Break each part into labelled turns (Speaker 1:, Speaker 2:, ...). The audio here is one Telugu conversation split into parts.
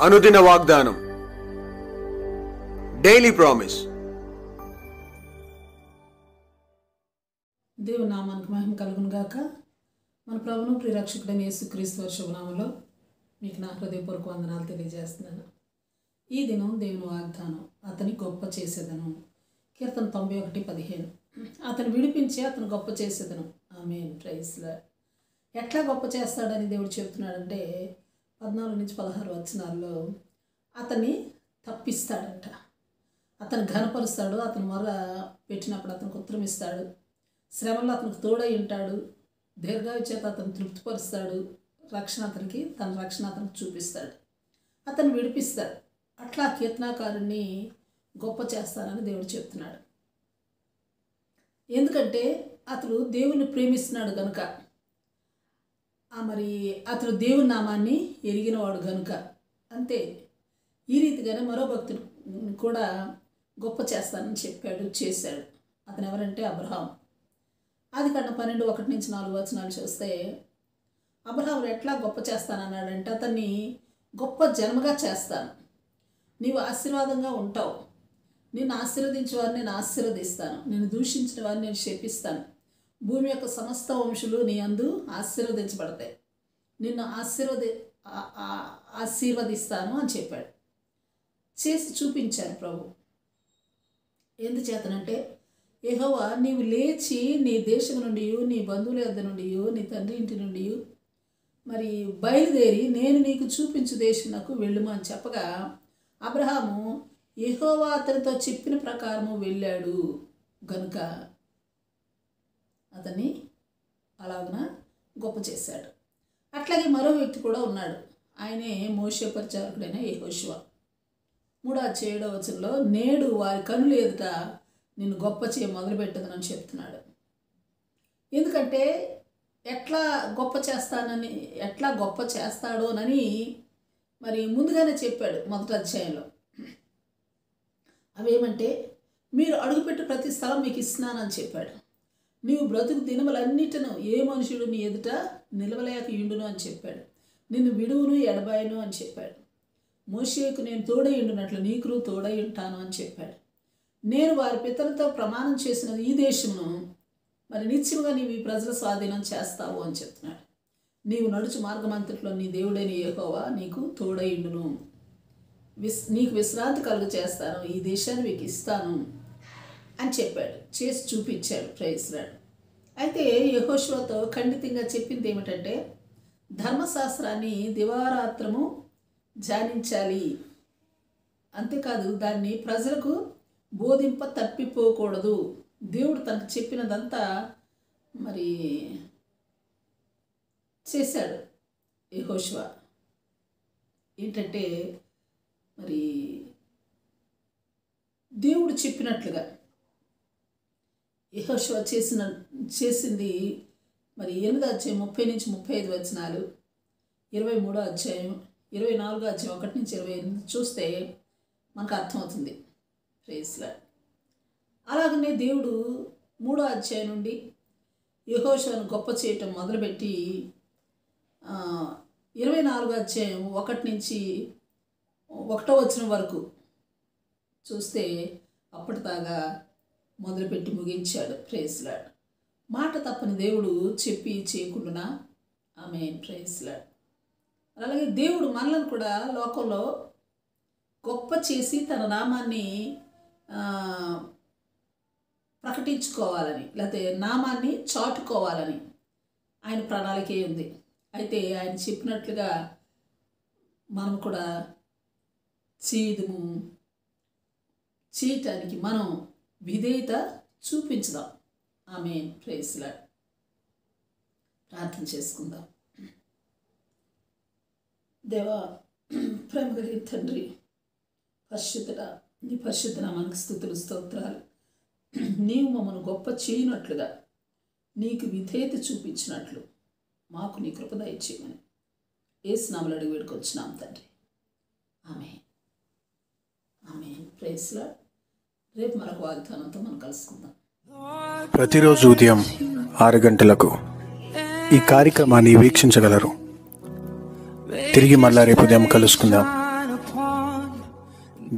Speaker 1: అనుదిన వాగ్దానం డైలీ ప్రామిస్
Speaker 2: దేవుని నామానికి మహిమ కలుగును గాక మన ప్రభును ప్రిరక్షకుడైన యేసుక్రీస్తు వారి శుభనామంలో మీకు నా హృదయపూర్వక వందనాలు తెలియజేస్తున్నాను ఈ దినం దేవుని వాగ్దానం అతని గొప్ప చేసేదను కీర్తన తొంభై ఒకటి పదిహేను అతను విడిపించి అతను గొప్ప చేసేదను ఆమె ప్రైస్లా ఎట్లా గొప్ప చేస్తాడని దేవుడు చెప్తున్నాడంటే పద్నాలుగు నుంచి పదహారు వచనాల్లో అతన్ని తప్పిస్తాడంట అతను ఘనపరుస్తాడు అతను మొర పెట్టినప్పుడు అతనికి ఉత్తరం ఇస్తాడు శ్రమలో అతనికి తోడై ఉంటాడు దీర్ఘాయు చేత అతను తృప్తిపరుస్తాడు రక్షణ అతనికి తన రక్షణ అతనికి చూపిస్తాడు అతను విడిపిస్తాడు అట్లా కీర్తనాకారుణ్ణి గొప్ప చేస్తానని దేవుడు చెప్తున్నాడు ఎందుకంటే అతడు దేవుని ప్రేమిస్తున్నాడు కనుక ఆ మరి అతడు దేవుని నామాన్ని ఎరిగినవాడు గనుక అంతే ఈ రీతిగానే మరో భక్తుడు కూడా గొప్ప చేస్తానని చెప్పాడు చేశాడు అతను ఎవరంటే అబ్రహాం అది కన్నా పన్నెండు ఒకటి నుంచి నాలుగు వచనాలు చూస్తే అబ్రహాం ఎట్లా గొప్ప చేస్తానన్నాడంటే అతన్ని గొప్ప జన్మగా చేస్తాను నీవు ఆశీర్వాదంగా ఉంటావు నిన్ను ఆశీర్వదించే వారిని నేను ఆశీర్వదిస్తాను నేను దూషించిన వారిని నేను శపిస్తాను భూమి యొక్క సమస్త వంశులు నీ అందు ఆశీర్వదించబడతాయి నిన్ను ఆశీర్వది ఆ- ఆ- ఆశీర్వదిస్తాను అని చెప్పాడు చేసి చూపించారు ప్రభు ఎందుచేతనంటే యెహోవా నీవు లేచి నీ దేశం నుండి నీ బంధువుల యొద్ద నుండి నీ తండ్రి ఇంటి నుండి మరి బయలుదేరి నేను నీకు చూపించు దేశమునకు వెళ్ళుము అని చెప్పగా అబ్రహాము యెహోవా అతనితో చెప్పిన ప్రకారము వెళ్ళాడు గనుక అతన్ని అలాగున గొప్ప చేశాడు అట్లాగే మరో వ్యక్తి కూడా ఉన్నాడు ఆయనే మోషే పరిచారకుడైన యెహోషువ మూడో అధ్యాయ ఏడో వచనంలో నేడు వారి కనులు ఎదుట నిన్ను గొప్ప చేయ మొదలుపెట్టదని చెప్తున్నాడు ఎందుకంటే ఎట్లా గొప్ప చేస్తానని ఎట్లా గొప్ప చేస్తాడోనని మరి ముందుగానే చెప్పాడు మొదటి అధ్యాయంలో అవేమంటే మీరు అడుగుపెట్టు ప్రతి స్థలం మీకు ఇస్తున్నానని చెప్పాడు నీవు బ్రతుకు దినములన్నిటిను ఏ మనుషుడు నీ ఎదుట నిలవలేక ఇండును అని చెప్పాడు నిన్ను విడువును ఎడబాయను అని చెప్పాడు మోషేకు నేను తోడై ఉండునట్లు నీకు తోడై ఉంటాను అని చెప్పాడు నేను వారి పితలతో ప్రమాణం చేసిన ఈ దేశమును మరి నిత్యముగా నీవు ఈ ప్రజల స్వాధీనం చేస్తావు అని చెప్తున్నాడు నీవు నడుచు మార్గమంతట్లో నీ దేవుడైన యెహోవా నీకు తోడైండును విస్ నీకు విశ్రాంతి కలుగు చేస్తాను ఈ దేశాన్ని మీకు ఇస్తాను అని చెప్పాడు చేసి చూపించాడు ప్రైస్రాడు అయితే యహోశివతో ఖండితంగా చెప్పింది ఏమిటంటే ధర్మశాస్త్రాన్ని దివారాత్రము ధ్యానించాలి అంతేకాదు దాన్ని ప్రజలకు బోధింప తప్పిపోకూడదు దేవుడు తనకు చెప్పినదంతా మరి చేశాడు యహోశివ ఏంటంటే మరి దేవుడు చెప్పినట్లుగా యహోశివ చేసిన చేసింది మరి ఎనిమిదో అధ్యాయం ముప్పై నుంచి ముప్పై ఐదు వచనాలు ఇరవై మూడో అధ్యాయం ఇరవై నాలుగో అధ్యాయం ఒకటి నుంచి ఇరవై ఎనిమిది చూస్తే మనకు అర్థమవుతుంది ప్రేస్లా అలాగనే దేవుడు మూడో అధ్యాయం నుండి యహోషను గొప్ప చేయటం మొదలుపెట్టి ఆ, ఇరవై నాలుగో అధ్యాయం ఒకటి నుంచి ఒకటో వచ్చిన వరకు చూస్తే అప్పటిదాకా మొదలుపెట్టి ముగించాడు ప్రేస్లాడ్ మాట తప్పని దేవుడు చెప్పి చేయకుండా ఆమె ప్రేస్లాడ్ అలాగే దేవుడు మనలను కూడా లోకంలో గొప్ప చేసి తన నామాన్ని ఆ, ప్రకటించుకోవాలని లేకపోతే నామాన్ని చాటుకోవాలని ఆయన ప్రణాళికే ఉంది అయితే ఆయన చెప్పినట్లుగా మనం కూడా చేయదుము చేయటానికి మనం విధేయత చూపించుదాం ఆమె ప్రేస్లా ప్రార్థన చేసుకుందాం దేవా ప్రేమ కలిగిన తండ్రి పరిశుద్ధుడ నీ పరిశుద్ధ నామానికి స్థుతులు స్తోత్రాలు నీవు మమ్మను గొప్ప చేయనట్లుగా నీకు విధేయత చూపించినట్లు మాకు నీ కృప దయచేయమని ఏ స్నాములు అడిగి వేడుకొచ్చినాం తండ్రి ఆమె ఆమె ప్రేస్లా రేపు మరొక వాగ్దానంతో మనం కలుసుకుందాం
Speaker 3: ప్రతిరోజు ఉదయం ఆరు గంటలకు ఈ కార్యక్రమాన్ని వీక్షించగలరు తిరిగి మళ్ళా రేపు ఉదయం కలుసుకుందాం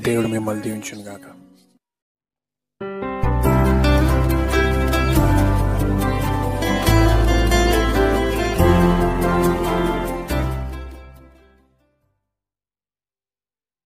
Speaker 3: దేవుడు మిమ్మల్ని దీవించును గాక